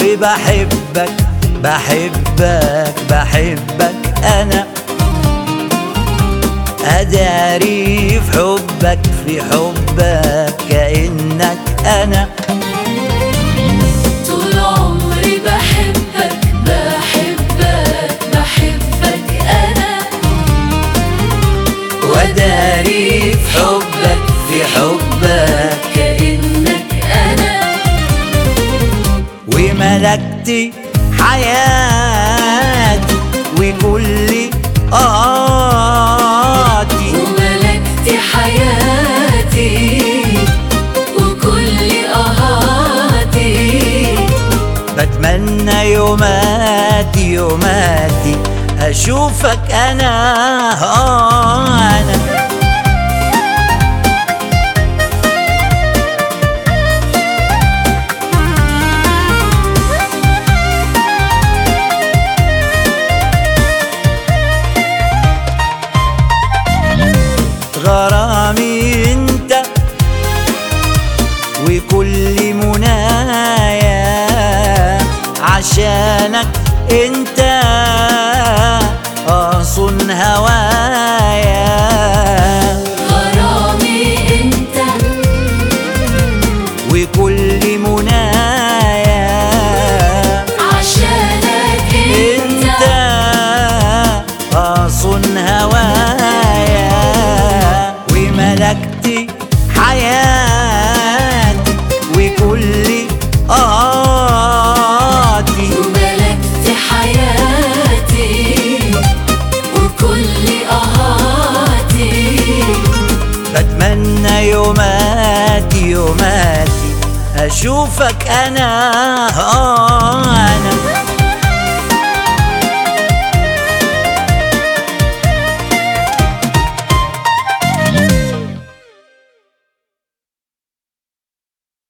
وبحبك بحبك بحبك انا اداري في حبك في حبك كانك انا طول عمري بحبك بحبك بحبك أنا وداري في حبك في حبك كأنك أنا وملكتي حياتي وكل آتي وملكت حياتي وكل أهاتي بتمنى يوماتي يوماتي أشوفك أنا آه أنا غرامي انت وكل منايا عشانك انت اصن هوايا غرامي أنت وكل منايا عشانك انت أنت اصن هوايا وملكتي حياتي وكل آتي وملكت حياتي وكل أهاتي بتمنى يوماتي يوماتي اشوفك انا آه انا